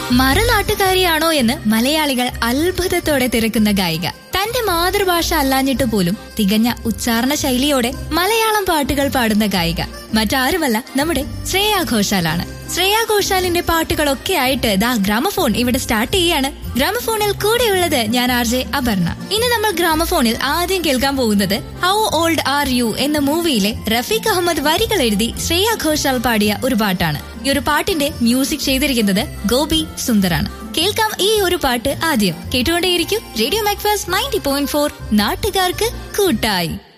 മറുനാട്ടുകാരിയാണോ എന്ന് മലയാളികൾ അത്ഭുതത്തോടെ തിരക്കുന്ന ഗായിക തന്റെ മാതൃഭാഷ അല്ലാഞ്ഞിട്ട് പോലും തികഞ്ഞ ഉച്ചാരണ ശൈലിയോടെ മലയാളം പാട്ടുകൾ പാടുന്ന ഗായിക മറ്റാരുമല്ല നമ്മുടെ ശ്രേയ ഘോഷാലാണ് ശ്രേയ ഘോഷാലിന്റെ പാട്ടുകളൊക്കെ ആയിട്ട് ദാ ഗ്രാമഫോൺ ഇവിടെ സ്റ്റാർട്ട് ചെയ്യാണ് ഗ്രാമഫോണിൽ കൂടെയുള്ളത് ഞാൻ ആർ ജെ അപർണ ഇനി നമ്മൾ ഗ്രാമഫോണിൽ ആദ്യം കേൾക്കാൻ പോകുന്നത് ഹൗ ഓൾഡ് ആർ യു എന്ന മൂവിയിലെ റഫീഖ് അഹമ്മദ് വരികൾ എഴുതി ശ്രേയ ഘോഷാൽ പാടിയ ഒരു പാട്ടാണ് ഈ ഒരു പാട്ടിന്റെ മ്യൂസിക് ചെയ്തിരിക്കുന്നത് ഗോപി സുന്ദറാണ് കേൾക്കാം ഈ ഒരു പാട്ട് ആദ്യം കേട്ടുകൊണ്ടേയിരിക്കും radio Macfast ninety point four നാട്ടുകാർക്ക് കൂട്ടായി